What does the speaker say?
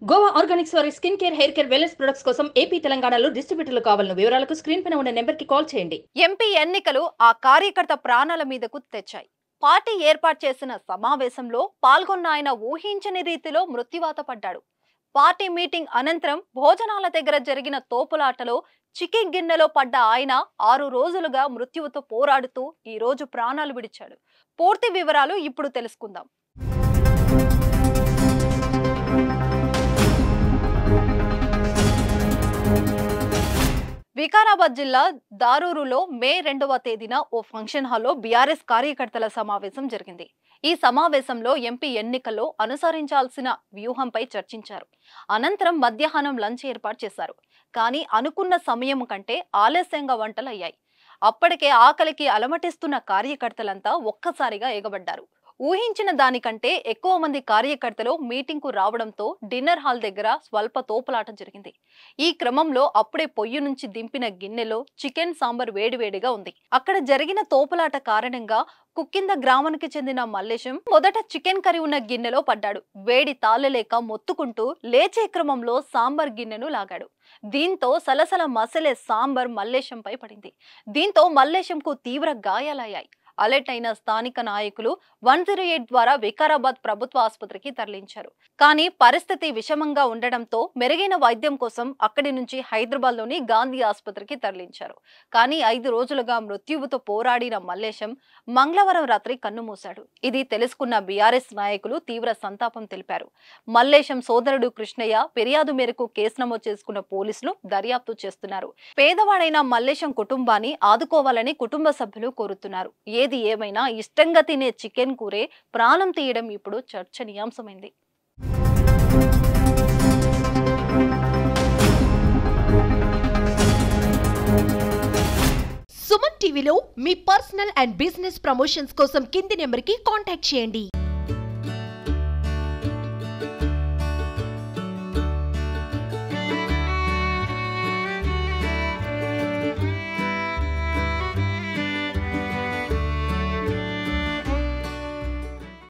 గోవా ఆర్గానిక్స్ వారి skin care hair care wellness products కోసం AP తెలంగాణలో డిస్ట్రిబ్యూటర్లు కావాలను వివరాలకు స్క్రీన్ పైన ఉన్న నెంబర్ కి కాల్ చేయండి ఎంపీ ఎన్నికలు ఆ కార్యకర్త ప్రాణాల మీదకు తెచ్చాయి పార్టీ ఏర్పాటు చేసిన సమావేశంలో పాల్గొన్న ఆయన ఊహించని రీతిలో మృత్యువాత పడ్డాడు పార్టీ మీటింగ్ అనంతరం భోజనాల దగ్గర జరిగిన తోపులాటలో చికెన్ గిన్నెలో పడ్డ ఆయన ఆరు రోజులుగా మృత్యువుతో పోరాడుతూ ఈ రోజు ప్రాణాలు విడిచాడు పూర్తి వివరాలు ఇప్పుడు తెలుసుకుందాం వికారాబాద్ జిల్లా దారూరులో మే రెండవ తేదీన ఓ ఫంక్షన్ హాల్లో బీఆర్ఎస్ కార్యకర్తల సమావేశం జరిగింది ఈ సమావేశంలో ఎంపీ ఎన్నికల్లో అనుసరించాల్సిన వ్యూహంపై చర్చించారు అనంతరం మధ్యాహ్నం లంచ్ ఏర్పాటు చేశారు కానీ అనుకున్న సమయం కంటే ఆలస్యంగా వంటలయ్యాయి అప్పటికే ఆకలికి అలమటిస్తున్న కార్యకర్తలంతా ఒక్కసారిగా ఎగబడ్డారు ఊహించిన దానికంటే ఎక్కువ మంది కార్యకర్తలు మీటింగ్కు రావడంతో డిన్నర్ హాల్ దగ్గర స్వల్ప తోపులాట జరిగింది ఈ క్రమంలో అప్పుడే పొయ్యి నుంచి దింపిన గిన్నెలో చికెన్ సాంబార్ వేడివేడిగా ఉంది అక్కడ జరిగిన తోపులాట కారణంగా కుక్కింద గ్రామానికి చెందిన మల్లేశం మొదట చికెన్ కర్రీ ఉన్న గిన్నెలో పడ్డాడు వేడి తాళలేక మొత్తుకుంటూ లేచే క్రమంలో సాంబార్ గిన్నెను లాగాడు దీంతో సలసల మసలే సాంబార్ మల్లేశంపై పడింది దీంతో మల్లేశంకు తీవ్ర గాయాలయ్యాయి అలర్ట్ అయిన స్థానిక నాయకులు వన్ జీరో ఎయిట్ ద్వారా వికారాబాద్ ప్రభుత్వ ఆసుపత్రికి తరలించారు కానీ పరిస్థితి విషమంగా ఉండడంతో మెరుగైన వైద్యం కోసం అక్కడి నుంచి హైదరాబాద్ లోని గాంధీ ఆసుపత్రికి తరలించారు కానీ ఐదు రోజులుగా మృత్యువుతో పోరాడిన మల్లేశం మంగళవారం రాత్రి కన్నుమూశాడు ఇది తెలుసుకున్న బీఆర్ఎస్ నాయకులు తీవ్ర సంతాపం తెలిపారు మల్లేశం సోదరుడు కృష్ణయ్య ఫిర్యాదు మేరకు కేసు నమోదు చేసుకున్న పోలీసులు దర్యాప్తు చేస్తున్నారు పేదవాడైన మల్లేశం కుటుంబాన్ని ఆదుకోవాలని కుటుంబ సభ్యులు కోరుతున్నారు ఏది ఏమైనా ఇష్టంగా తినే చికెన్ కూరే ప్రాణం తీయడం ఇప్పుడు చర్చనీయాంశమైంది సుమన్ టీవీలో మీ పర్సనల్ అండ్ బిజినెస్ ప్రమోషన్స్ కోసం కింది నెంబర్కి కాంటాక్ట్ చేయండి